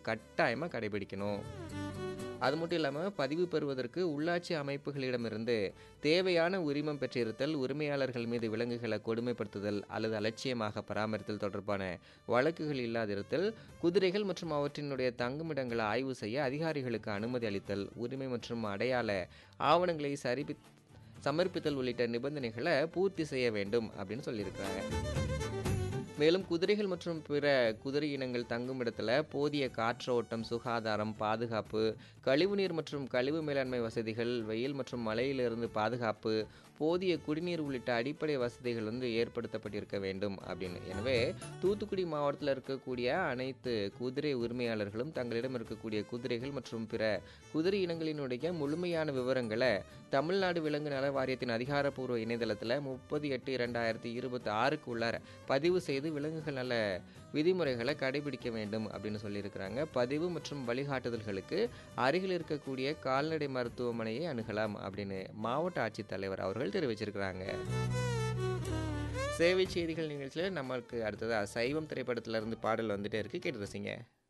கட்டாயமாக கடைபிடிக்கணும் அது மட்டும் இல்லாமல் பதிவு பெறுவதற்கு உள்ளாட்சி அமைப்புகளிடமிருந்து தேவையான உரிமம் பெற்றிருத்தல் உரிமையாளர்கள் மீது விலங்குகளை கொடுமைப்படுத்துதல் அல்லது அலட்சியமாக பராமரித்தல் தொடர்பான வழக்குகள் இல்லாதிருத்தல் குதிரைகள் மற்றும் அவற்றினுடைய தங்குமிடங்களை ஆய்வு செய்ய அதிகாரிகளுக்கு அனுமதி அளித்தல் உரிமை மற்றும் அடையாள ஆவணங்களை சரிபி சமர்ப்பித்தல் உள்ளிட்ட நிபந்தனைகளை பூர்த்தி செய்ய வேண்டும் அப்படின்னு சொல்லியிருக்கிறாங்க மேலும் குதிரைகள் மற்றும் பிற குதிரை இனங்கள் தங்கும் இடத்துல போதிய காற்றோட்டம் சுகாதாரம் பாதுகாப்பு கழிவுநீர் மற்றும் கழிவு மேலாண்மை வசதிகள் வெயில் மற்றும் மழையிலிருந்து பாதுகாப்பு போதிய குடிநீர் உள்ளிட்ட அடிப்படை வசதிகள் வந்து ஏற்படுத்தப்பட்டிருக்க வேண்டும் அப்படின்னு எனவே தூத்துக்குடி மாவட்டத்தில் இருக்கக்கூடிய அனைத்து குதிரை உரிமையாளர்களும் தங்களிடம் இருக்கக்கூடிய குதிரைகள் மற்றும் பிற குதிரை இனங்களினுடைய முழுமையான விவரங்களை தமிழ்நாடு விலங்கு நல வாரியத்தின் அதிகாரப்பூர்வ இணையதளத்தில் முப்பது எட்டு இரண்டாயிரத்தி இருபத்தி ஆறுக்கு உள்ளார பதிவு செய்து விலங்குகள் நல விதிமுறைகளை கடைபிடிக்க வேண்டும் அப்படின்னு சொல்லியிருக்கிறாங்க பதிவு மற்றும் வழிகாட்டுதல்களுக்கு அருகில் இருக்கக்கூடிய கால்நடை மருத்துவமனையை அணுகலாம் அப்படின்னு மாவட்ட ஆட்சித்தலைவர் அவர்கள் தெரிவிச்சிருக்கிறாங்க சேவை செய்திகள் நிகழ்ச்சியில் நம்மளுக்கு அடுத்ததாக சைவம் திரைப்படத்துல இருந்து பாடல் வந்துட்டே இருக்கு கேட்டு ரசிங்க